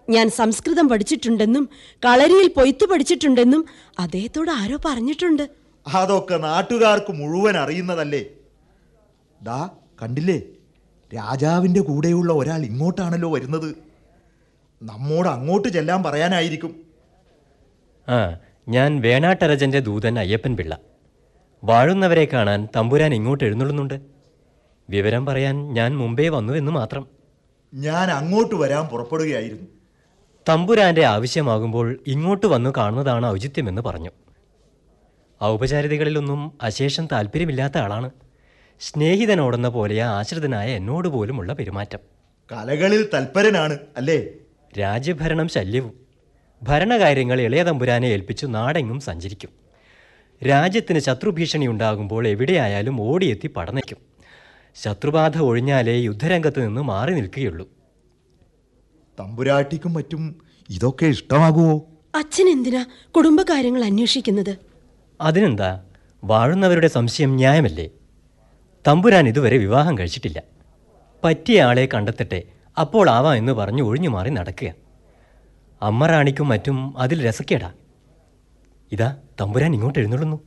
ഞാൻ സംസ്കൃതം പഠിച്ചിട്ടുണ്ടെന്നും കളരിയിൽ പൊയ്ത്തു പഠിച്ചിട്ടുണ്ടെന്നും അദ്ദേഹത്തോട് ആരോ പറഞ്ഞിട്ടുണ്ട് അതൊക്കെ നാട്ടുകാർക്ക് മുഴുവൻ അറിയുന്നതല്ലേ ദാ കണ്ടില്ലേ രാജാവിൻ്റെ കൂടെയുള്ള ഒരാൾ ഇങ്ങോട്ടാണല്ലോ വരുന്നത് നമ്മോട് അങ്ങോട്ട് ചെല്ലാൻ പറയാനായിരിക്കും ആ ഞാൻ വേണാട്ടരജന്റെ ദൂതൻ അയ്യപ്പൻ പിള്ള വാഴുന്നവരെ കാണാൻ തമ്പുരാൻ ഇങ്ങോട്ട് എഴുന്നള്ളുന്നുണ്ട് വിവരം പറയാൻ ഞാൻ മുമ്പേ വന്നു എന്ന് മാത്രം ഞാൻ അങ്ങോട്ട് വരാൻ പുറപ്പെടുകയായിരുന്നു തമ്പുരാന്റെ ആവശ്യമാകുമ്പോൾ ഇങ്ങോട്ട് വന്നു കാണുന്നതാണ് ഔചിത്യമെന്ന് പറഞ്ഞു ഔപചാരികതകളിലൊന്നും അശേഷം താല്പര്യമില്ലാത്ത ആളാണ് സ്നേഹിതനോടെന്ന പോലെ ആശ്രിതനായ എന്നോട് പോലുമുള്ള പെരുമാറ്റം കലകളിൽ തൽപരനാണ് അല്ലേ രാജ്യഭരണം ശല്യവും ഭരണകാര്യങ്ങൾ ഇളയ തമ്പുരാനെ ഏൽപ്പിച്ചു നാടെങ്ങും സഞ്ചരിക്കും രാജ്യത്തിന് ശത്രുഭീഷണി ഉണ്ടാകുമ്പോൾ എവിടെയായാലും ഓടിയെത്തി പടനയ്ക്കും ശത്രുബാധ ഒഴിഞ്ഞാലേ യുദ്ധരംഗത്ത് നിന്ന് മാറി നിൽക്കുകയുള്ളൂ തമ്പുരാട്ടിക്കും മറ്റും ഇതൊക്കെ ഇഷ്ടമാകുമോ അച്ഛൻ എന്തിനാ കുടുംബകാര്യങ്ങൾ അന്വേഷിക്കുന്നത് അതിനെന്താ വാഴുന്നവരുടെ സംശയം ന്യായമല്ലേ തമ്പുരാൻ ഇതുവരെ വിവാഹം കഴിച്ചിട്ടില്ല പറ്റിയ ആളെ കണ്ടെത്തട്ടെ അപ്പോൾ ആവാം എന്ന് പറഞ്ഞ് ഒഴിഞ്ഞു മാറി നടക്കുക അമ്മ റാണിക്കും മറ്റും അതിൽ രസക്കേടാ ഇതാ തമ്പുരാൻ ഇങ്ങോട്ട് എഴുന്നള്ളുന്നു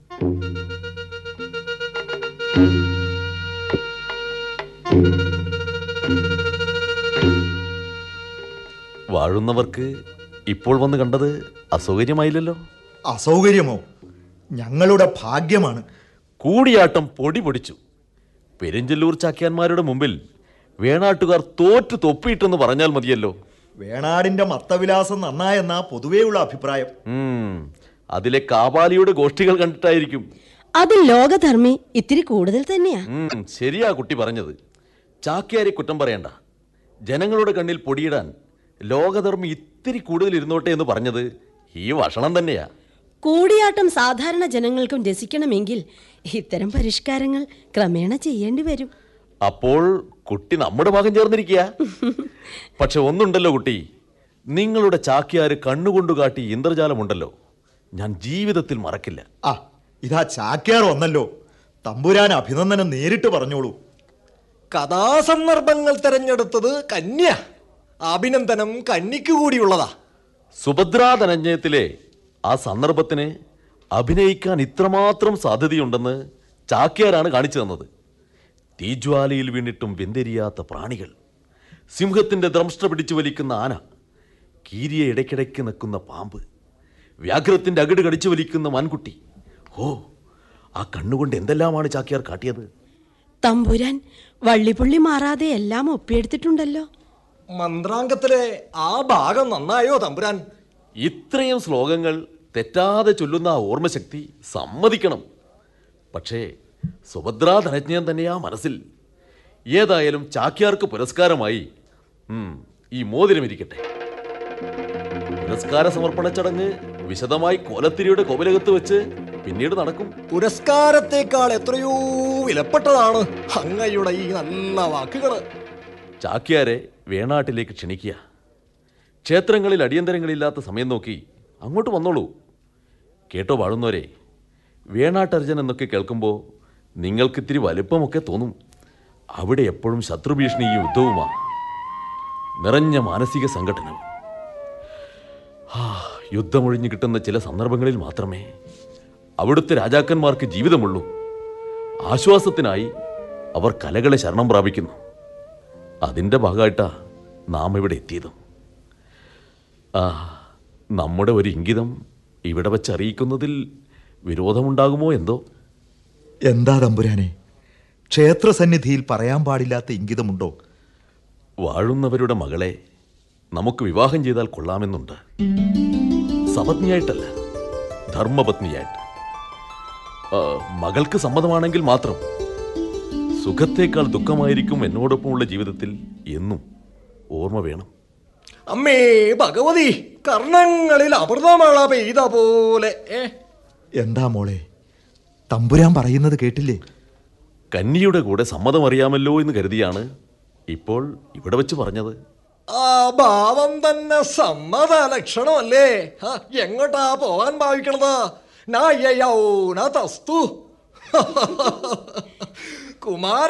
വാഴുന്നവർക്ക് ഇപ്പോൾ വന്ന് കണ്ടത് അസൗകര്യമായില്ലല്ലോ അസൗകര്യമോ ഞങ്ങളുടെ ഭാഗ്യമാണ് കൂടിയാട്ടം പൊടി പൊടിച്ചു പെരിഞ്ചല്ലൂർ ചാക്യാന്മാരുടെ മുമ്പിൽ വേണാട്ടുകാർ തോറ്റു തൊപ്പിയിട്ടെന്ന് പറഞ്ഞാൽ മതിയല്ലോ വേണാടിന്റെ മത്തവിലാസം നന്നായെന്നാ പൊതുവെയുള്ള അഭിപ്രായം ഉം, അതിലെ കാപാലിയുടെ ഗോഷ്ഠികൾ കണ്ടിട്ടായിരിക്കും അതിൽ ലോകധർമ്മി ഇത്തിരി കൂടുതൽ തന്നെയാ ഉം, ശരിയാ കുട്ടി പറഞ്ഞത് ചാക്യാരെ കുറ്റം പറയണ്ട ജനങ്ങളുടെ കണ്ണിൽ പൊടിയിടാൻ ലോകധർമ്മി ഇത്തിരി കൂടുതൽ ഇരുന്നോട്ടെ എന്ന് പറഞ്ഞത് ഈ വഷണം തന്നെയാ കൂടിയാട്ടം സാധാരണ ജനങ്ങൾക്കും രസിക്കണമെങ്കിൽ ഇത്തരം പരിഷ്കാരങ്ങൾ ക്രമേണ ചെയ്യേണ്ടി വരും അപ്പോൾ കുട്ടി നമ്മുടെ ഭാഗം ചേർന്നിരിക്കുക പക്ഷെ ഒന്നുണ്ടല്ലോ കുട്ടി നിങ്ങളുടെ ചാക്യാര് കണ്ണുകൊണ്ടു കാട്ടി ഇന്ദ്രജാലമുണ്ടല്ലോ ഞാൻ ജീവിതത്തിൽ മറക്കില്ല ആ ഇതാ ചാക്യാർ വന്നല്ലോ തമ്പുരാൻ അഭിനന്ദനം നേരിട്ട് പറഞ്ഞോളൂ കഥാസന്ദർഭങ്ങൾ തെരഞ്ഞെടുത്തത് കന്യ അഭിനന്ദനം കന്നിക്ക് കൂടിയുള്ളതാ സുഭദ്രാധനഞ്ജയത്തിലെ ആ സന്ദർഭത്തിന് അഭിനയിക്കാൻ ഇത്രമാത്രം സാധ്യതയുണ്ടെന്ന് ചാക്യാരാണ് കാണിച്ചു തന്നത് തീജ്വാലയിൽ വീണിട്ടും വെന്തെരിയാത്ത പ്രാണികൾ സിംഹത്തിന്റെ ദ്രംഷ്ട പിടിച്ചു വലിക്കുന്ന ആന കീരിയെ ഇടയ്ക്കിടയ്ക്ക് നിൽക്കുന്ന പാമ്പ് വ്യാഘ്രത്തിന്റെ അകിട് കടിച്ചു വലിക്കുന്ന മാൻകുട്ടി ഓ ആ കണ്ണുകൊണ്ട് എന്തെല്ലാമാണ് ചാക്യാർ കാട്ടിയത് തമ്പുരാൻ വള്ളിപുള്ളി മാറാതെ എല്ലാം ഒപ്പിയെടുത്തിട്ടുണ്ടല്ലോ മന്ത്രാംഗത്തിലെ ആ ഭാഗം നന്നായോ തമ്പുരാൻ ഇത്രയും ശ്ലോകങ്ങൾ തെറ്റാതെ ചൊല്ലുന്ന ആ ഓർമ്മശക്തി സമ്മതിക്കണം പക്ഷേ സുഭദ്രാ ധനജ്ഞയം തന്നെയാ മനസ്സിൽ ഏതായാലും ചാക്യാർക്ക് പുരസ്കാരമായി ഉം, ഈ മോതിരമിരിക്കട്ടെ പുരസ്കാര സമർപ്പണ ചടങ്ങ് വിശദമായി കോലത്തിരിയുടെ കോവിലകത്ത് വെച്ച് പിന്നീട് നടക്കും പുരസ്കാരത്തെക്കാൾ എത്രയോ വിലപ്പെട്ടതാണ് അങ്ങയുടെ ഈ നല്ല വാക്കുകള് ചാക്യാരെ വേണാട്ടിലേക്ക് ക്ഷണിക്കുക ക്ഷേത്രങ്ങളിൽ അടിയന്തരങ്ങളില്ലാത്ത സമയം നോക്കി അങ്ങോട്ട് വന്നോളൂ കേട്ടോ വാഴുന്നവരെ വേണാട്ടർജൻ എന്നൊക്കെ കേൾക്കുമ്പോൾ നിങ്ങൾക്കിത്തിരി വലുപ്പമൊക്കെ തോന്നും അവിടെ എപ്പോഴും ശത്രുഭീഷണിയും യുദ്ധവുമാണ് നിറഞ്ഞ മാനസിക സംഘടനവും ആ, യുദ്ധമൊഴിഞ്ഞു കിട്ടുന്ന ചില സന്ദർഭങ്ങളിൽ മാത്രമേ അവിടുത്തെ രാജാക്കന്മാർക്ക് ജീവിതമുള്ളൂ ആശ്വാസത്തിനായി അവർ കലകളെ ശരണം പ്രാപിക്കുന്നു അതിൻ്റെ ഭാഗമായിട്ടാ നാം ഇവിടെ എത്തിയതും ആ നമ്മുടെ ഒരു ഇംഗിതം ഇവിടെ വച്ച് അറിയിക്കുന്നതിൽ വിരോധമുണ്ടാകുമോ എന്തോ എന്താ തമ്പുരാനെ ക്ഷേത്രസന്നിധിയിൽ പറയാൻ പാടില്ലാത്ത ഇംഗിതമുണ്ടോ വാഴുന്നവരുടെ മകളെ നമുക്ക് വിവാഹം ചെയ്താൽ കൊള്ളാമെന്നുണ്ട് സപത്നിയായിട്ടല്ല ധർമ്മപത്നിയായിട്ട് ആ, മകൾക്ക് സമ്മതമാണെങ്കിൽ മാത്രം സുഖത്തേക്കാൾ ദുഃഖമായിരിക്കും എന്നോടൊപ്പമുള്ള ജീവിതത്തിൽ എന്നും ഓർമ്മ വേണം അമ്മേ ഭഗവതി കർണങ്ങളിൽ അമൃതമഴ പെയ്ത പോലെ ഏ എന്താ മോളെ തമ്പുരാൻ പറയുന്നത് കേട്ടില്ലേ കന്നിയുടെ കൂടെ സമ്മതം അറിയാമല്ലോ എന്ന് കരുതിയാണ് ഇപ്പോൾ ഇവിടെ വെച്ച് പറഞ്ഞത് ആ ഭാവം തന്നെ സമ്മത ലക്ഷണമല്ലേ ഹ, എങ്ങോട്ടാ പോവാൻ ഭാവിക്കണത് നായൗന തസ്തു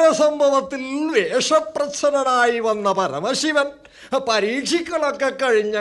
കുമാരസംഭവത്തിൽ വേഷപ്രച്ഛന്നനായി വന്ന പരമശിവൻ പരീക്ഷിക്കലൊക്കെ കഴിഞ്ഞ